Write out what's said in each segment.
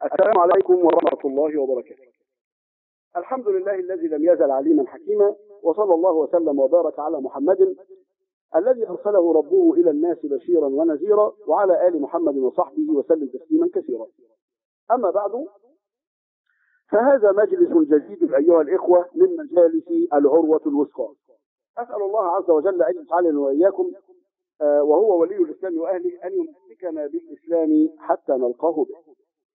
السلام عليكم ورحمة الله وبركاته الحمد لله الذي لم يزل عليما حكيما وصلى الله وسلم وبارك على محمد الذي أرسله ربه إلى الناس بشيرا ونذيرا وعلى آل محمد وصحبه وسلم تسليما كثيرا أما بعد فهذا مجلس جديد أيها الإخوة من مجالس العروة الوثقى أسأل الله عز وجل أن يجعلنا وإياكم آه، وهو ولي الإسلام وأهله أن يمسكنا بالإسلام حتى نلقاه به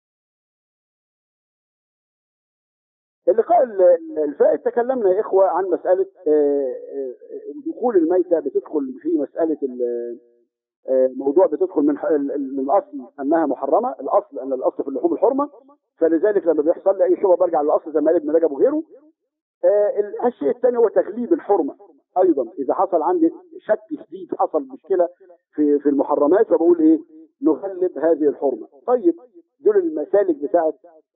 اللقاء الفائت تكلمنا يا إخوة عن مسألة آه، آه، دخول الميتة بتدخل في مسألة موضوع بتدخل من من الاصل انها محرمه الاصل ان الاصل في اللحوم الحرمه فلذلك لما بيحصل لي اي شبهه برجع للاصل زي ما قال ابن رجب وغيره الشيء الثاني هو تغليب الحرمه ايضا اذا حصل عندي شك شديد حصل مشكله في في المحرمات فبقول ايه نغلب هذه الحرمه طيب دول المسالك بتاعت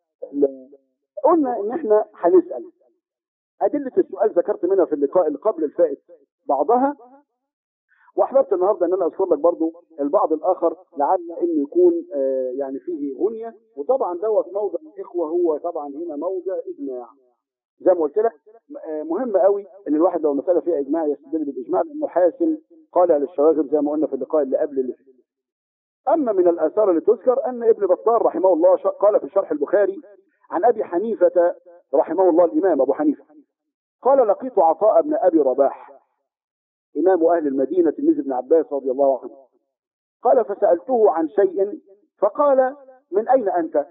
قلنا ان احنا هنسال ادله السؤال ذكرت منها في اللقاء اللي قبل الفائت بعضها واحببت النهارده ان انا اذكر لك برضو البعض الاخر لعل انه يكون آه يعني فيه غنيه وطبعا دوت موضع الاخوه هو طبعا هنا موضع اجماع زي ما قلت لك آه مهم قوي ان الواحد لو المساله فيها اجماع يستدل بالاجماع لانه حاسم قالع للشواغب زي ما قلنا في اللقاء اللي قبل اللي فيه اما من الاثار اللي تذكر ان ابن بطال رحمه الله قال في شرح البخاري عن ابي حنيفه رحمه الله الامام ابو حنيفه قال لقيت عطاء بن ابي رباح إمام أهل المدينة تلميذ ابن عباس رضي الله عنه قال فسألته عن شيء فقال من أين أنت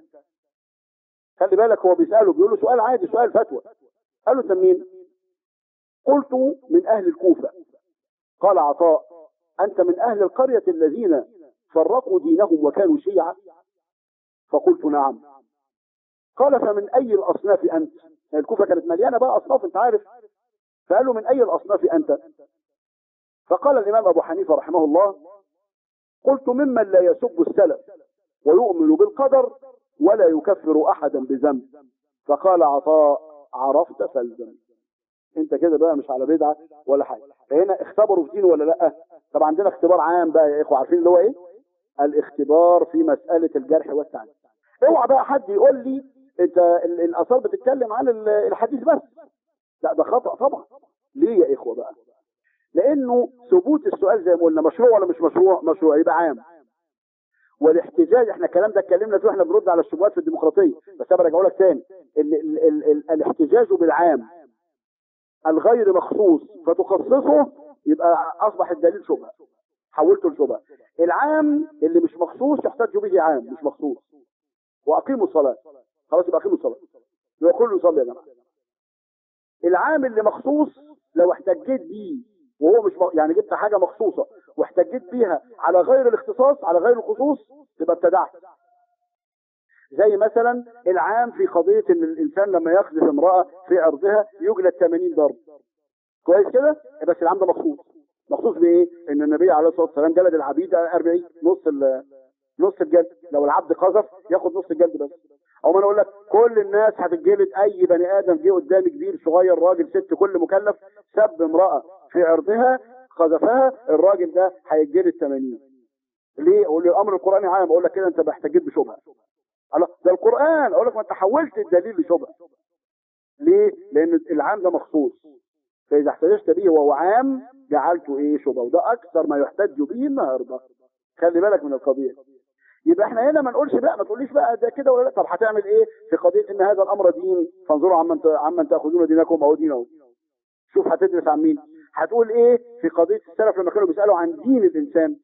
خلي بالك هو بيسأله بيقول له سؤال عادي سؤال فتوى قال له منين قلت من أهل الكوفة قال عطاء أنت من أهل القرية الذين فرقوا دينهم وكانوا شيعة فقلت نعم قال فمن أي الأصناف أنت الكوفة كانت مليانة بقى أصناف أنت عارف فقال له من أي الأصناف أنت فقال الإمام أبو حنيفة رحمه الله قلت ممن لا يسب السلف ويؤمن بالقدر ولا يكفر أحدا بذنب فقال عطاء عرفت فالزم انت كده بقى مش على بدعة ولا حاجة فهنا اختبروا في دين ولا لا طبعا عندنا اختبار عام بقى يا اخوة عارفين اللي هو ايه الاختبار في مسألة الجرح والتعديل اوعى بقى حد يقول لي انت الاثار بتتكلم عن الحديث بس لا ده خطأ طبعا ليه يا اخوة بقى لانه ثبوت السؤال زي ما قلنا مشروع ولا مش مشروع مشروع يبقى عام والاحتجاج احنا الكلام ده اتكلمنا فيه واحنا بنرد على الشبهات في الديمقراطيه بس انا برجعه لك تاني ال ال ال ال الاحتجاج بالعام الغير مخصوص فتخصصه يبقى اصبح الدليل شبهه حولته لشبهه العام اللي مش مخصوص يحتج به عام مش مخصوص واقيموا الصلاه خلاص يبقى اقيموا الصلاه يبقى كله يصلي يا جماعه العام اللي مخصوص لو احتجيت بيه وهو مش م... يعني جبت حاجة مخصوصة واحتجيت بيها على غير الاختصاص على غير الخصوص تبقى ابتدعت زي مثلا العام في قضية ان الانسان لما يقذف امرأة في عرضها يجلد 80 ضرب كويس كده بس العام ده مخصوص مخصوص بايه ان النبي عليه الصلاة والسلام جلد العبيد 40 نص ال... نص الجلد لو العبد قذف ياخد نص الجلد بس او ما انا اقول لك كل الناس هتتجلد اي بني ادم جه قدامي كبير صغير راجل ست كل مكلف سب امرأة في عرضها قذفها الراجل ده هيتجلد 80 ليه اقول لي الامر القراني عام اقول لك كده انت محتاجين بشبهه الله ده القران اقول لك ما انت حولت الدليل لشبهه ليه لان العام ده مخصوص فاذا احتججت به وهو عام جعلته ايه شبهه وده اكثر ما يحتج به النهارده خلي بالك من القضيه يبقى احنا هنا ما نقولش بقى ما تقوليش بقى ده كده ولا لا طب هتعمل ايه في قضيه ان هذا الامر دين فانظروا عمن عمن تاخذون دينكم او دينه شوف هتدرس عن مين هتقول ايه في قضية السلف لما كانوا بيسألوا عن دين الإنسان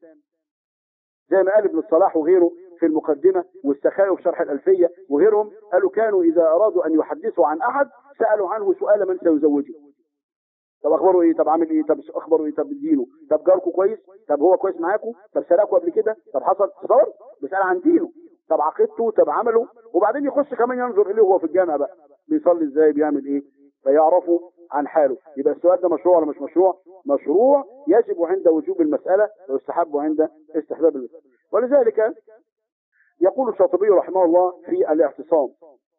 زي ما قال ابن الصلاح وغيره في المقدمة والسخاوي في شرح الألفية وغيرهم قالوا كانوا إذا أرادوا أن يحدثوا عن أحد سألوا عنه سؤال من سيزوجه طب أخباره إيه طب عامل إيه طب أخباره إيه طب دينه طب جاركم كويس طب هو كويس معاكم طب سرقكم قبل كده طب حصل صار بيسأل عن دينه طب عقيدته طب عمله وبعدين يخش كمان ينظر إليه وهو في الجامع بقى بيصلي إزاي بيعمل إيه فيعرفوا عن حاله يبقى السؤال ده مشروع ولا مش مشروع مشروع يجب عند وجوب المسألة ويستحب عند استحباب المسألة ولذلك يقول الشاطبي رحمه الله في الاعتصام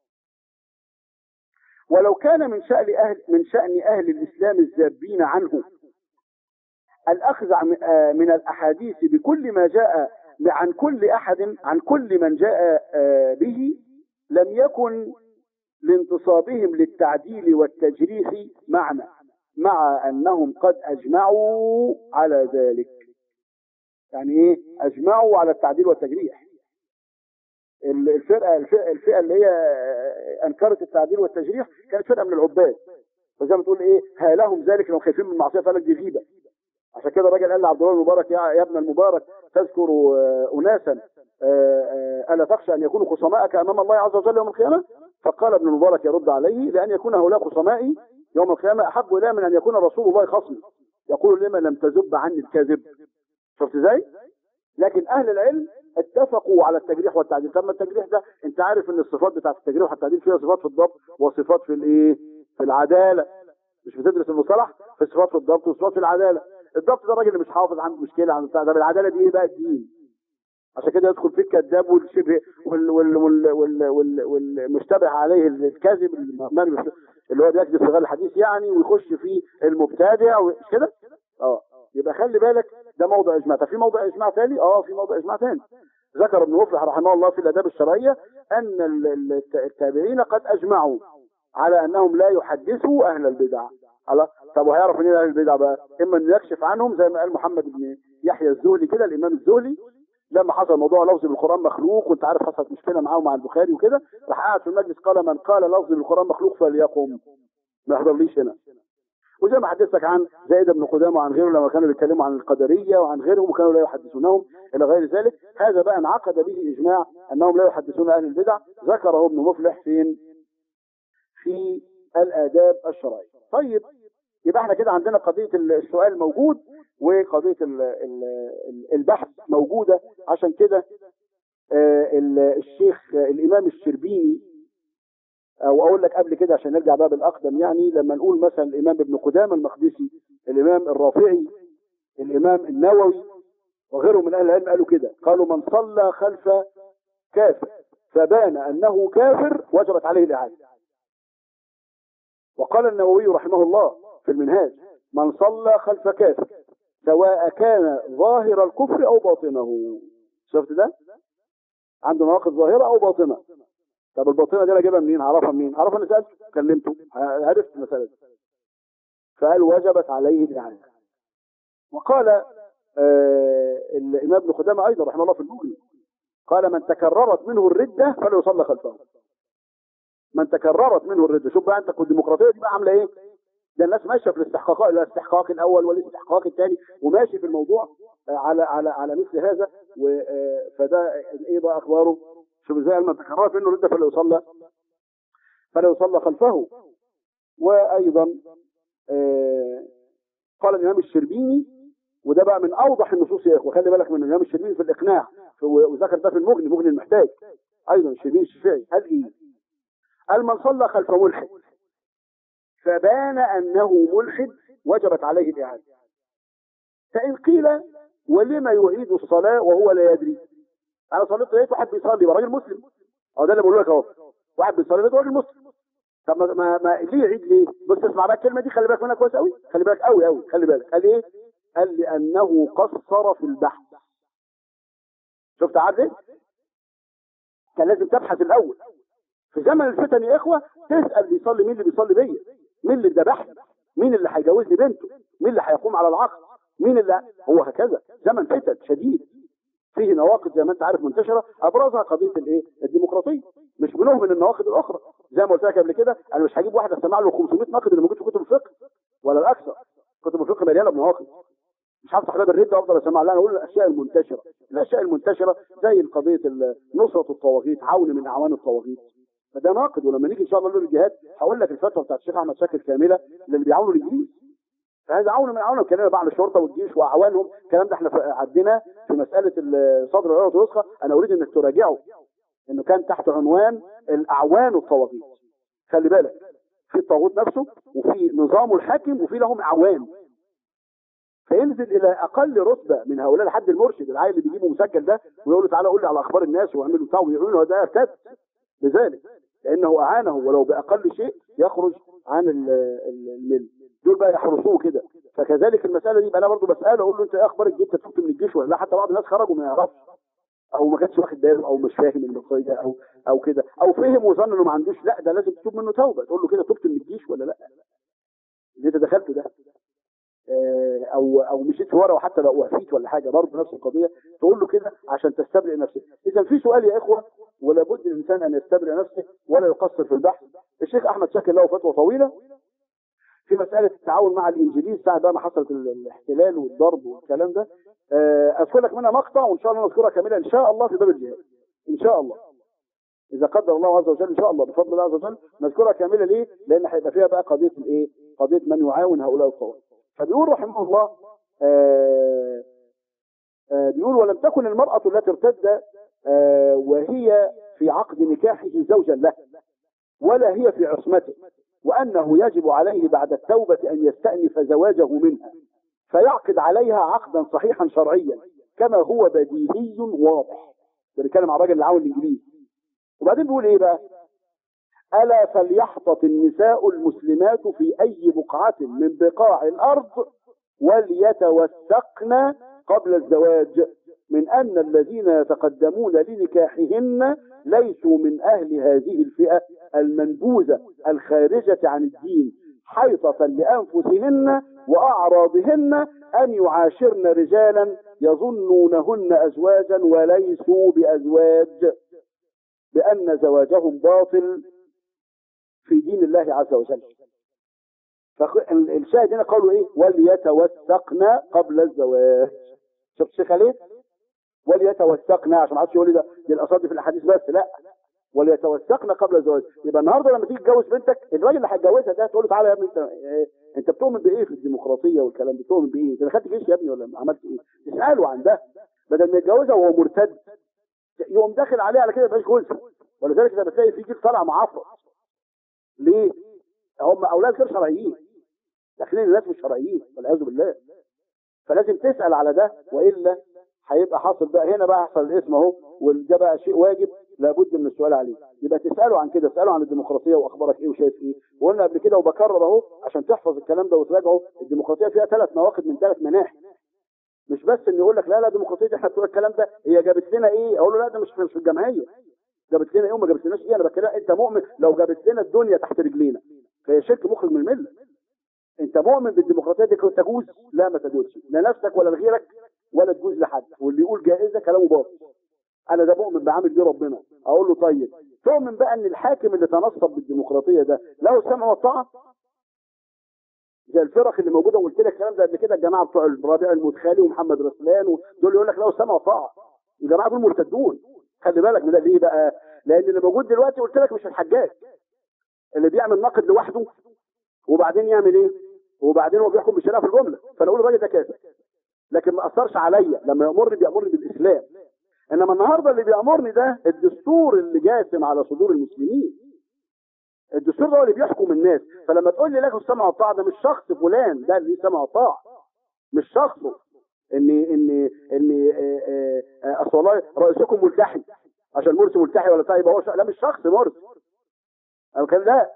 ولو كان من شأن أهل, من شأن أهل الإسلام الذابين عنه الأخذ من الأحاديث بكل ما جاء عن كل أحد عن كل من جاء به لم يكن لانتصابهم للتعديل والتجريح معنى مع انهم قد اجمعوا على ذلك يعني ايه اجمعوا على التعديل والتجريح الفرقه الفئه, الفئة اللي هي انكرت التعديل والتجريح كانت فرقه من العباد فزي ما تقول ايه ها لهم ذلك لو خايفين من المعصيه فقال لك دي غيبه عشان كده الراجل قال لعبد الله المبارك يا, يا ابن المبارك تذكر اناسا الا تخشى ان يكونوا خصماءك امام الله عز وجل يوم القيامه فقال ابن المبارك يرد عليه لان يكون هؤلاء خصمائي يوم القيامه احب الي من ان يكون رسول الله خصمي يقول لما لم تذب عني الكذب شفت ازاي لكن اهل العلم اتفقوا على التجريح والتعديل طب التجريح ده انت عارف ان الصفات بتاعت التجريح والتعديل فيها صفات في الضبط وصفات في الايه في العداله مش بتدرس المصطلح في صفات في الضبط وصفات في العداله الضبط ده الراجل اللي مش حافظ عنده مشكله عنده بتاع ده العداله دي ايه بقى الدين عشان كده يدخل في الكذاب والشبه وال وال وال وال وال والمشتبه عليه الكذب اللي هو بيكذب في غير الحديث يعني ويخش في المبتدع مش كده؟ اه يبقى خلي بالك ده موضع اجماع طب في موضع اجماع ثاني اه في موضع اجماع ثاني ذكر ابن مفلح رحمه الله في الاداب الشرعيه ان التابعين قد اجمعوا على انهم لا يحدثوا اهل البدع على طب وهيعرف منين اهل البدع بقى اما انه يكشف عنهم زي ما قال محمد بن يحيى الزهلي كده الامام الزهلي لما حصل موضوع لفظ بالقران مخلوق وانت عارف حصلت مشكله معاه ومع البخاري وكده راح قاعد في المجلس قال من قال لفظ بالقران مخلوق فليقم ما يحضرليش هنا وزي ما حدثتك عن زيد بن قدامه وعن غيره لما كانوا بيتكلموا عن القدريه وعن غيرهم وكانوا لا يحدثونهم الى غير ذلك هذا بقى انعقد به اجماع انهم لا يحدثون اهل البدع ذكره ابن مفلح فين في الاداب الشرعيه طيب يبقى احنا كده عندنا قضيه السؤال موجود وقضيه البحث موجوده عشان كده الشيخ الامام الشربيني او اقول لك قبل كده عشان نرجع بقى بالاقدم يعني لما نقول مثلا الامام ابن قدامه المقدسي الامام الرافعي الامام النووي وغيرهم من اهل العلم قالوا كده قالوا من صلى خلف كافر فبان انه كافر وجبت عليه الاعاده وقال النووي رحمه الله في المنهاج من صلى خلف كافر سواء كان ظاهر الكفر او باطنه شفت ده عنده نواقض ظاهره او باطنه طب الباطنه دي انا جايبها منين هعرفها منين هعرفها انا سالته كلمته عرفت المساله دي فقال وجبت عليه الاعاده وقال آه الامام ابن قدامه ايضا رحمه الله في المغني قال من تكررت منه الرده فليصلى خلفه من تكررت منه الرده شوف بقى انت الديمقراطيه دي بقى عامله ايه ده الناس ماشيه في الاستحقاق الاستحقاق الاول والاستحقاق الثاني وماشي في الموضوع على على على مثل هذا فده ايه بقى اخباره شوف ازاي من تكررت منه رده فلا يصلى فلا يصلى خلفه وايضا آه قال الامام الشربيني وده بقى من اوضح النصوص يا اخوه خلي بالك من الامام الشربيني في الاقناع وذكر ده في المغني مغني المحتاج ايضا الشربيني الشافعي قال ايه قال من صلى خلف ملحد فبان انه ملحد وجبت عليه الاعاده فان قيل ولما يعيد الصلاه وهو لا يدري انا صليت لقيت واحد بيصلي راجل مسلم اه ده اللي بقول لك اهو واحد بيصلي لقيت راجل مسلم طب ما, ما, ما ليه يعيد ليه بص اسمع بقى الكلمه دي خلي بالك منها كويس قوي خلي بالك قوي قوي خلي بالك قال ايه قال لانه قصر في البحث شفت عارف كان لازم تبحث الاول في زمن الفتن يا اخوه تسال بيصلي مين اللي بيصلي بيا مين اللي ذبحني مين اللي هيجوزني بنته مين اللي هيقوم على العقل مين اللي هو هكذا زمن فتن شديد فيه نواقض زي ما انت عارف منتشره ابرزها قضيه الايه الديمقراطيه مش بنهمل النواقض الاخرى زي ما قلت لك قبل كده انا مش هجيب واحد استمع له 500 ناقد اللي موجود في كتب الفقه ولا الاكثر كتب الفقه مليانه بنواقض مش هفتح باب الرد وافضل اسمع لا انا اقول الاشياء المنتشره الاشياء المنتشره زي قضيه نصره الطواغيت عون من اعوان الطواغيت فده ناقد ولما نيجي ان شاء الله نقول الجهاد هقول لك الفتوى بتاعت الشيخ احمد شاكر كامله اللي بيعاونوا الانجليز فهذا عون من اعوانهم كلام بقى عن الشرطه والجيش واعوانهم الكلام ده احنا عدينا في مساله صدر العروه الوسخى انا اريد انك تراجعه انه كان تحت عنوان الاعوان الطواغيت خلي بالك في الطاغوت نفسه وفي نظامه الحاكم وفي لهم اعوان فينزل الى اقل رتبه من هؤلاء لحد المرشد العيل اللي بيجيبه مسجل ده ويقول له تعالى قول لي على اخبار الناس واعملوا بتاع ويعينه ده يرتد لذلك لانه اعانه ولو باقل شيء يخرج عن المل دول بقى يحرسوه كده فكذلك المساله دي يبقى انا برضه بساله اقول له انت ايه اخبار الجيش تفوت من الجيش ولا لا حتى بعض الناس خرجوا ما يعرفش او ما كانش واخد باله او مش فاهم القضيه او او كده او فهم وظن انه ما عندوش لا ده لازم تتوب منه توبه تقول له كده تبت من الجيش ولا لا اللي انت دخلته ده آه، او او مشيت ورا وحتى لو وقفت ولا حاجه برضه نفس القضيه تقول له كده عشان تستبرئ نفسك اذا في سؤال يا اخوه ولا بد الانسان ان يستبرئ نفسه ولا يقصر في البحث الشيخ احمد شاكر له فتوى طويله في مساله التعاون مع الانجليز ساعه بقى ما حصلت ال- الاحتلال والضرب والكلام ده آه، اذكر لك منها مقطع وان شاء الله نذكرها كامله ان شاء الله في باب الجهاد ان شاء الله اذا قدر الله عز وجل ان شاء الله بفضل الله عز وجل نذكرها كامله ليه؟ لان هيبقى فيها بقى قضيه الايه؟ قضيه من يعاون هؤلاء القوم. فبيقول رحمه الله آه آه بيقول ولم تكن المراه التي ارتد آه وهي في عقد نكاحه زوجا له ولا هي في عصمته وانه يجب عليه بعد التوبه ان يستانف زواجه منها فيعقد عليها عقدا صحيحا شرعيا كما هو بديهي واضح. ده بيتكلم عن الراجل اللي عاون الانجليز. وبعدين بيقول ايه بقى ألا فليحتط النساء المسلمات في أي بقعة من بقاع الأرض وليتوثقن قبل الزواج من أن الذين يتقدمون لنكاحهن ليسوا من أهل هذه الفئة المنبوذة الخارجة عن الدين حيطة لأنفسهن وأعراضهن أن يعاشرن رجالا يظنونهن أزواجا وليسوا بأزواج بأن زواجهم باطل في دين الله عز وجل فالشاهد هنا قالوا ايه وليتوثقن قبل الزواج شفت الشيخ عليه وليتوثقن عشان ما حدش يقول لي ده دي الاصابع في الاحاديث بس لا وليتوثقن قبل الزواج يبقى النهارده لما تيجي تتجوز بنتك الراجل اللي هيتجوزها ده تقول له تعالى يا ابني انت إيه انت بتؤمن بايه في الديمقراطيه والكلام ده بتؤمن بايه انت دخلت جيش يا ابني ولا عملت ايه تساله عن ده بدل ما يتجوزها وهو مرتد يقوم داخل عليه على كده يبقاش جوزها ولذلك انت بتلاقي في جيل طالع معفرط ليه؟ هم اولاد غير شرعيين داخلين الناس مش شرعيين والعياذ بالله فلازم تسال على ده والا هيبقى حاصل بقى هنا بقى يحصل الاسم اهو وده بقى شيء واجب لابد من السؤال عليه يبقى تساله عن كده تساله عن الديمقراطيه واخبارك ايه وشايف ايه وقلنا قبل كده وبكرر اهو عشان تحفظ الكلام ده وتراجعه الديمقراطيه فيها ثلاث نواقد من ثلاث مناحي مش بس ان يقول لك لا لا ديمقراطيه دي احنا بتوع الكلام ده هي جابت لنا ايه اقول له لا ده مش في مش في الجمعيه جابت لنا ايه وما جابت لناش ايه انا بتكلم انت مؤمن لو جابت لنا الدنيا تحت رجلينا فهي شرك مخرج من المله انت مؤمن بالديمقراطيه دي تجوز لا ما تجوزش لا نفسك ولا لغيرك ولا تجوز لحد واللي يقول جائزه كلامه باطل انا ده مؤمن بعامل بيه ربنا اقول له طيب تؤمن بقى ان الحاكم اللي تنصب بالديمقراطيه ده له السمع والطاعه زي الفرق اللي موجوده وقلت لك الكلام ده قبل كده الجماعه بتوع الربيع المدخلي ومحمد رسلان ودول يقول لك له السمع والطاعه الجماعه دول مرتدون خلي بالك من ده ليه بقى لان اللي موجود دلوقتي قلت لك مش الحجاج اللي بيعمل نقد لوحده وبعدين يعمل ايه وبعدين هو بيحكم بالشريعه في الجمله فانا اقول الراجل ده كافر لكن ما اثرش عليا لما يامرني بيامرني بالاسلام انما النهارده اللي بيامرني ده الدستور اللي جاسم على صدور المسلمين الدستور ده هو اللي بيحكم الناس فلما تقول لي لك السمع والطاعه ده مش شخص فلان ده اللي سمع والطاعه مش شخصه ان ان ان اصل والله رئيسكم ملتحي عشان مرسي ملتحي ولا بتاع يبقى هو ش... لا مش شخص مرسي انا كان لا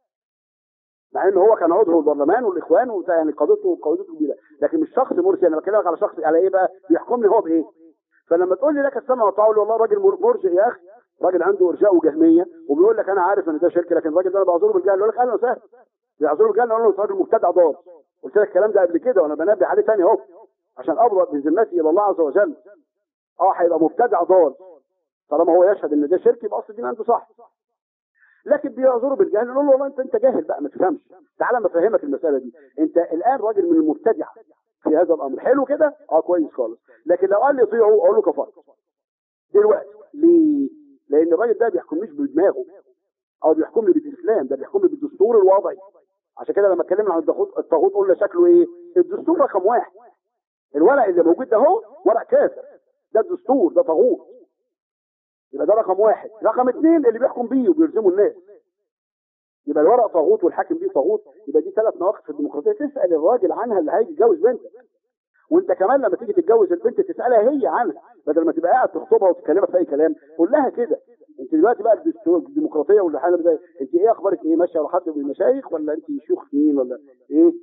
مع ان هو كان عضو في البرلمان والاخوان وبتاع يعني قضيته قضيته كبيره لكن مش شخص مرسي انا بكلمك على شخص على ايه بقى بيحكمني هو بايه فلما تقول لي لك السمع والطاعه والله راجل مرجئ يا اخي راجل عنده ارجاء وجهميه وبيقول لك انا عارف ان ده شرك لكن الراجل ده انا بعذره بالجهل يقول لك اهلا وسهلا بيعذره بالجهل اقول له راجل مبتدع ضال قلت لك الكلام ده قبل كده وانا بنبه عليه تاني اهو عشان ابرأ بذمتي الى الله عز وجل اه هيبقى مبتدع ضال طالما هو يشهد ان ده شرك يبقى اصل الدين عنده صح لكن بيعذروا بالجهل نقول له والله انت انت جاهل بقى ما تفهمش تعالى ما افهمك المساله دي انت الان راجل من المبتدعه في هذا الامر حلو كده اه كويس خالص لكن لو قال لي طيعوا اقول له كفرت دلوقتي ليه لان الراجل ده بيحكمنيش بدماغه او بيحكمني بالاسلام ده بيحكمني بالدستور الوضعي عشان كده لما اتكلمنا عن الطاغوت الطاغوت قلنا شكله ايه الدستور رقم واحد الورق اللي موجود ده اهو ورق كافر ده الدستور ده طاغوت يبقى ده رقم واحد رقم اثنين اللي بيحكم بيه وبيلزموا الناس يبقى الورق طاغوت والحاكم بيه طاغوت يبقى دي ثلاث نواقص في الديمقراطيه تسال الراجل عنها اللي هيجي يتجوز بنتك وانت كمان لما تيجي تتجوز البنت تسالها هي عنها بدل ما تبقى قاعد تخطبها وتكلمها في اي كلام قول لها كده انت دلوقتي بقى الدستور الديمقراطيه ولا حاجه ده انت ايه اخبارك ايه ماشيه على حد من المشايخ ولا انت شيوخ مين ولا ايه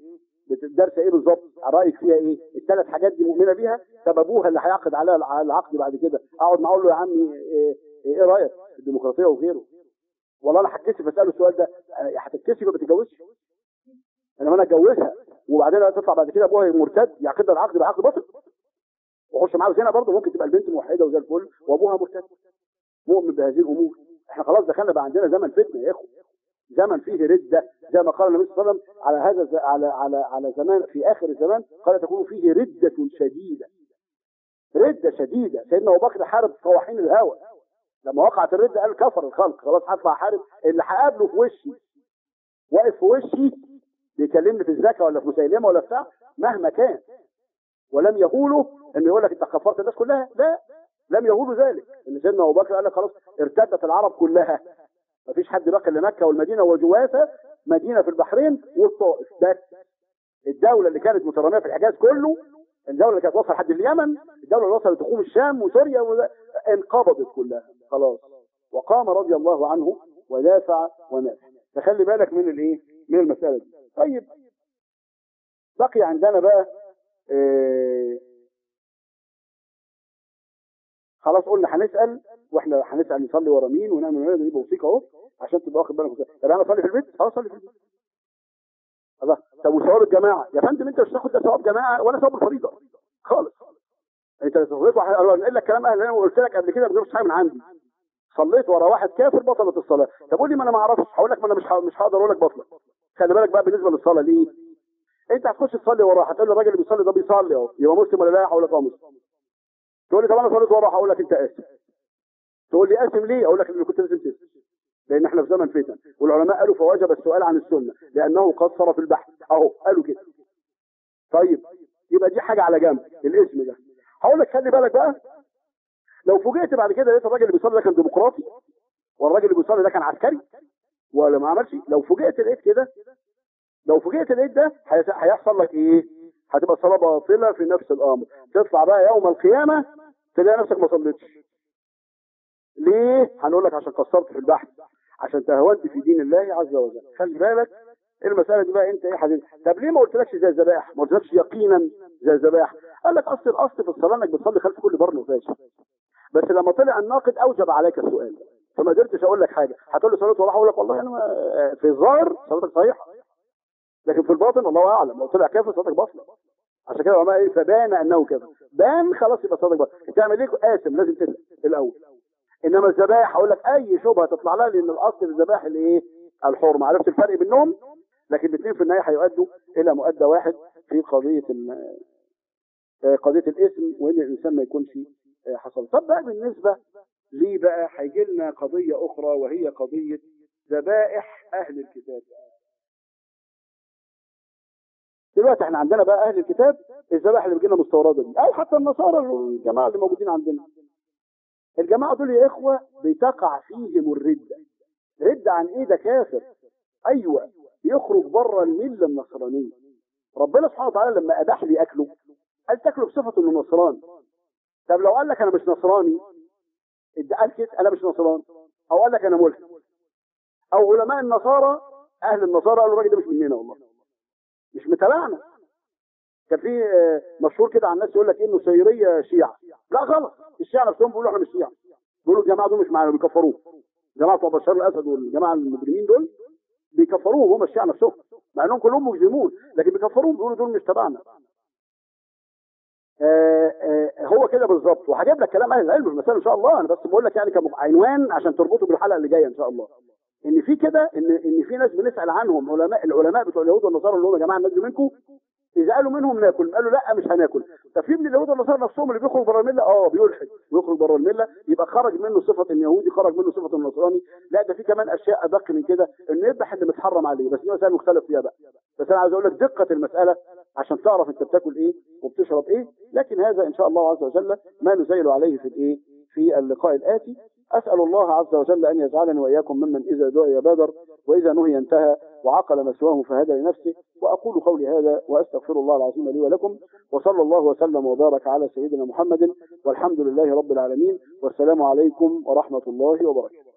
الدرس ايه بالظبط رايك فيها ايه الثلاث حاجات دي مؤمنه بيها طب ابوها اللي هيعقد عليها الع- العقد بعد كده اقعد معاه اقول له يا عمي ايه, إيه رايك في الديمقراطيه وغيره والله انا هتكسف اساله السؤال ده آه، هتتكسف ما تتجوزش انما انا اتجوزها وبعدين تطلع بعد كده ابوها مرتد يعقد لها العقد بعقد باطل واخش معاه زنا برضه ممكن تبقى البنت موحده وزي الفل وابوها مرتد مؤمن بهذه الامور احنا خلاص دخلنا بقى عندنا زمن فتنه يا اخو زمن فيه رده زي ما قال النبي صلى الله عليه وسلم على هذا الز- على على على زمان في اخر الزمان قال تكون فيه رده شديده رده شديده سيدنا ابو بكر حارب طواحين الهوى لما وقعت الرده قال كفر الخلق خلاص هطلع احارب اللي هقابله في وشي واقف في وشي بيكلمني في الزكاه ولا في مسيلمه ولا بتاع مهما كان ولم يهولوا انه يقول لك انت كفرت الناس كلها لا لم يهولوا ذلك ان سيدنا ابو بكر قال لك خلاص ارتدت العرب كلها مفيش حد بقى الا مكه والمدينه وجواسه مدينه في البحرين والطائف بس الدوله اللي كانت متراميه في الحجاز كله الدوله اللي كانت واصله لحد اليمن الدوله اللي وصلت تقوم الشام وسوريا وذا- انقبضت كلها خلاص وقام رضي الله عنه ودافع ونافع فخلي بالك من الايه من المساله دي طيب بقي عندنا بقى إيه خلاص قلنا هنسال واحنا هنسال نصلي ورا مين ونعمل ايه دي بوصيك اهو عشان تبقى واخد بالك طب انا اصلي في البيت خلاص صلي في البيت الله طب وثواب الجماعه يا فندم انت مش هتاخد ده ثواب جماعه ولا ثواب الفريضه خالص انت لو صليت واحد انا نقل لك كلام اهل انا قلت لك قبل كده ما جبتش حاجه من عندي صليت ورا واحد كافر بطلت الصلاه طب قول لي ما انا ما اعرفش هقول لك ما انا مش ه- مش هقدر اقول لك بطلت خلي بالك بقى بالنسبه للصلاه ليه انت هتخش تصلي وراه هتقول لي الراجل اللي بيصلي ده بيصلي اهو يبقى مسلم ولا لا هقول لك اه مسلم تقول لي طب انا صليت وراه هقول لك انت اسف تقول لي اسم ليه اقول لك اللي كنت لازم تسم لان احنا في زمن فتن والعلماء قالوا فوجب السؤال عن السنه لانه قصر في البحث اهو قالوا كده طيب يبقى دي حاجه على جنب الاسم ده هقول لك خلي بالك بقى لو فوجئت بعد كده لقيت الراجل اللي بيصلي ده كان ديمقراطي والراجل اللي بيصلي ده كان عسكري ولا ما عملش لو فوجئت لقيت كده لو فوجئت لقيت ده هيس- هيحصل لك ايه هتبقى صلاه باطله في نفس الامر تطلع بقى يوم القيامه تلاقي نفسك ما صليتش ليه هنقول لك عشان قصرت في البحث عشان تهونت في دين الله عز وجل خلي بالك المساله دي بقى انت ايه حديث طب ليه ما قلتلكش زي الذبائح ما قلتلكش يقينا زي الذبائح قال لك اصل الاصل في الصلاه انك بتصلي خلف كل برن وفاش بس لما طلع الناقد اوجب عليك السؤال فما قدرتش اقول لك حاجه هتقول لي صلاه وراح اقول لك والله انا ما- في الظاهر صلاتك صحيحه لكن في الباطن الله اعلم لو طلع كافر صلاتك باطله عشان كده العلماء ايه فبان انه كافر بان خلاص يبقى صلاتك باطله تعمل ايه قاسم لازم تسال الاول انما الذبائح هقول لك اي شبهه تطلع لها لان الاصل في الذبائح الايه الحرمه عرفت الفرق بينهم لكن الاثنين في النهايه هيؤدوا الى مؤدى واحد في قضيه ال- آه، قضيه الاسم وان الانسان ما يكونش آه، حصل طب بقى بالنسبه ليه بقى هيجي لنا قضيه اخرى وهي قضيه ذبائح اهل الكتاب دلوقتي احنا عندنا بقى اهل الكتاب الذبائح اللي بتجينا مستورده دي او حتى النصارى الجماعه اللي موجودين عندنا الجماعه دول يا اخوه بتقع فيهم الرده رده عن ايه ده كافر ايوه يخرج بره المله النصرانيه ربنا سبحانه وتعالى لما اباح لي اكله قال تاكله بصفه انه نصراني طب لو قال لك انا مش نصراني ادى قال كده انا مش نصراني او قال لك انا ملحد او علماء النصارى اهل النصارى قالوا الراجل ده مش مننا والله مش متابعنا كان في آه، مشهور كده على الناس يقول لك انه سيريه شيعه لا غلط الشيعه نفسهم بيقولوا احنا مش شيعه بيقولوا الجماعه دول مش معانا بيكفروه جماعه بتوع بشار الاسد والجماعه المجرمين دول بيكفروهم هم الشيعه نفسهم مع انهم كلهم مجرمون لكن بيكفروهم بيقولوا دول مش تبعنا آه، آه، هو كده بالظبط وهجيب لك كلام اهل العلم في المسألة ان شاء الله انا بس بقول لك يعني كعنوان عشان تربطه بالحلقه اللي جايه ان شاء الله ان في كده ان ان في ناس بنسال عنهم علماء العلماء بتوع اليهود والنصارى اللي هم يا جماعه الناس دي منكم اذا قالوا منهم ناكل قالوا لا مش هناكل طب في من اليهود والنصارى نفسهم اللي بيخرج بره المله اه بيلحد ويخرج بره المله يبقى خرج منه صفه اليهودي خرج منه صفه النصراني لا ده في كمان اشياء ادق من كده انه يذبح اللي متحرم عليه بس دي مسائل مختلف فيها بقى بس انا عايز اقول لك دقه المساله عشان تعرف انت بتاكل ايه وبتشرب ايه لكن هذا ان شاء الله عز وجل ما نزيل عليه في الايه في اللقاء الاتي اسال الله عز وجل ان يجعلني واياكم ممن اذا دعي بادر واذا نهي انتهى وعقل مسواه فهدى لنفسه واقول قولي هذا واستغفر الله العظيم لي ولكم وصلى الله وسلم وبارك على سيدنا محمد والحمد لله رب العالمين والسلام عليكم ورحمه الله وبركاته